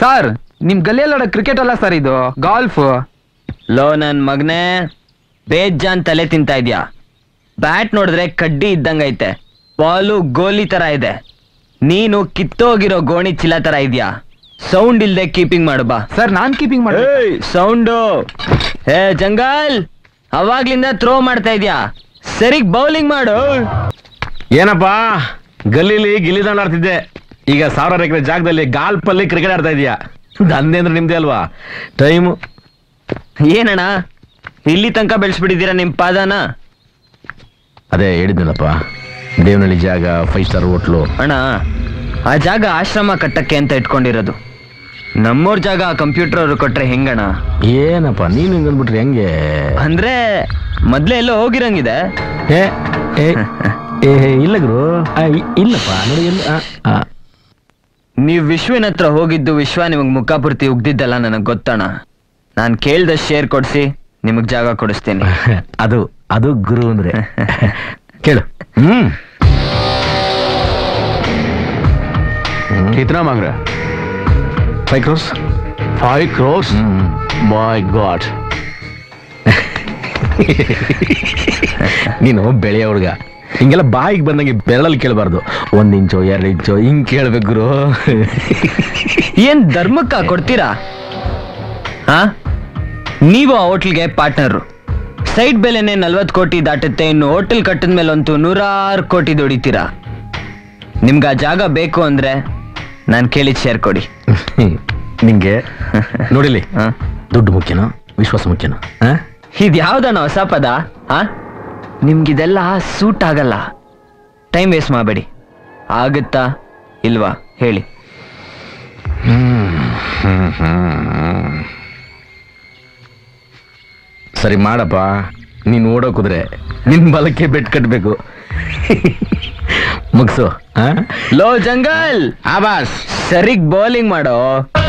Sir ನಿಮ್ ಗಲ್ಲಿಯಲ್ಲಿ cricket ಅಲ್ಲ ಸರ್ ಇದು ಗಾಲ್ಫ್ ಲೋ ನನ್ ಮಗನೇ ಬೇಜಾನ್ ತಲೆ ತಿಂತಾ ಇದ್ಯಾ ಬ್ಯಾಟ್ ನೋಡಿದ್ರೆ ಕಡ್ಡಿ ಇದ್ದಂಗೈತೆ ಬಾಲು ಗೋಲಿ ತರ ಇದೆ ನೀನು ಕಿತ್ತೋಗಿರೋ ಗೋಣಿ ಚೀಲ ತರ ಇದ್ಯಾ ಸೌಂಡ್ ಇಲ್ದೆ ಕೀಪಿಂಗ್ ಮಾಡು ಬಾ ಸರ್ ನಾನ್ ಕೀಪಿಂಗ್ ಮಾಡಿ ಸೌಂಡು ಏ ಜಂಗಲ್ ಅವಾಗ್ಲಿಂದ ಥ್ರೋ ಮಾಡ್ತಾ ಇದ್ಯಾ ಸರಿಗ್ ಬೌಲಿಂಗ್ ಮಾಡು ಏನಪ್ಪ ಗಲ್ಲಿಲಿ ಗಿಲ್ಲಿ ದಂಡ ಆಡ್ತಿದ್ದೆ ಈಗ ಸಾವಿರಾರು ಎಕರೆ ಜಾಗದಲ್ಲಿ ಗಾಲ್ಪಲ್ಲಿ ಕ್ರಿಕೆಟ್ ಆಡ್ತಾ ಇದೀಯಾ ದಂಧೆ ಅಂದ್ರೆ ನಿಮ್ದೇ ಅಲ್ವಾ ಟೈಮು ಏನಣ್ಣ ಇಲ್ಲಿ ತನಕ ಬೆಳೆಸ್ಬಿಟ್ಟಿದ್ದೀರಾ ನಿಮ್ ಪಾದನ ಅದೇ ಹೇಳಿದ್ನಲ್ಲಪ್ಪ ದೇವನಹಳ್ಳಿ ಜಾಗ ಫೈವ್ ಸ್ಟಾರ್ ಹೋಟ್ಲು ಅಣ್ಣ ಆ ಜಾಗ ಆಶ್ರಮ ಕಟ್ಟಕ್ಕೆ ಅಂತ ಇಟ್ಕೊಂಡಿರೋದು ನಮ್ಮೋರ್ ಜಾಗ ಕಂಪ್ಯೂಟರ್ ಅವ್ರು ಕೊಟ್ರೆ ಹೆಂಗಣ್ಣ ಏನಪ್ಪ ನೀನು ಹಿಂಗ್ ಅಂದ್ಬಿಟ್ರಿ ಹೆಂಗೆ ಅಂದ್ರೆ ಮೊದ್ಲೇ ಎಲ್ಲೋ ಹೋಗಿರಂಗಿದೆ ಏ ಏ ಏ ಇಲ್ಲ ಗುರು ಆ, ಇ- ಇಲ್ಲಪ್ಪ ನೋಡಿ ಎಲ್ಲ ಆ, ಆ. ನೀವ್ ವಿಶ್ವನ ಹತ್ರ ಹೋಗಿದ್ದು ವಿಶ್ವ ನಿಮಗ್ ಮುಖಾಪೂರ್ತಿ ಉಗ್ದಿದ್ದಲ್ಲ ನನಗ್ ಗೊತ್ತಣ್ಣ ನಾನ್ ಕೇಳ್ದ ಶೇರ್ ಕೊಡ್ಸಿ ನಿಮಗ್ ಜಾಗ ಕೊಡಿಸ್ತೀನಿ ಅದು ಅದು ಗುರು ಅಂದ್ರೆ ಕೇಳು ಹ್ಮ್ कितना मांग रहा है five crores five crores my God ನೀನು ಬೆಳೆಯ ಹುಡುಗ ಹಿಂಗೆಲ್ಲ ಬಾಯಿಗೆ ಬಂದಂಗೆ ಬೆರಳಲ್ಲಿ ಕೇಳಬಾರ್ದು ಒಂದ್ ಇಂಚು ಎರಡು ಇಂಚು ಹಿಂಗ್ ಕೇಳ್ಬೇಕು ಗುರು ಏನ್ ಧರ್ಮಕ್ಕ ಕೊಡ್ತೀರಾ ಹಾ ನೀವು ಆ ಹೋಟ್ಲ್ಗೆ ಪಾರ್ಟ್ನರು ಸೈಡ್ ಬೆಲೆನೆ ನಲ್ವತ್ ಕೋಟಿ ದಾಟುತ್ತೆ ಇನ್ನು ಹೋಟೆಲ್ ಕಟ್ಟಿದ ಮೇಲಂತೂ ನೂರಾರು ಕೋಟಿ ದುಡಿತೀರಾ ನಿಮ್ಗೆ ಆ ಜಾಗ ಬೇಕು ಅಂದ್ರೆ ನಾನು ಕೇಳಿದ ಶೇರ್ ಕೊಡಿ ನಿಂಗೆ ನೋಡಿಲಿ ಹಾ ದುಡ್ಡು ಮುಖ್ಯನೋ ವಿಶ್ವಾಸ ಮುಖ್ಯನೋ ಹಾ ಇದು ಯಾವ್ದನ ಹೊಸ ಪದ ಹಾ ನಿಮ್ಗಿದೆಲ್ಲ ಸೂಟ್ ಆಗಲ್ಲ ಟೈಮ್ ವೇಸ್ಟ್ ಮಾಡಬೇಡಿ ಆಗುತ್ತಾ ಇಲ್ವಾ ಹೇಳಿ ಸರಿ ಮಾಡಪ್ಪ ನೀನ್ ಓಡೋ ಕುದ್ರೆ ನಿನ್ ಬಲಕ್ಕೆ ಬೆಟ್ ಕಟ್ಬೇಕು ಮುಗ್ಸು ಹಾ ಲೋ ಜಂಗಲ್ ಆಬಾಸ್ ಸರಿಗ್ ಬೌಲಿಂಗ್ ಮಾಡೋ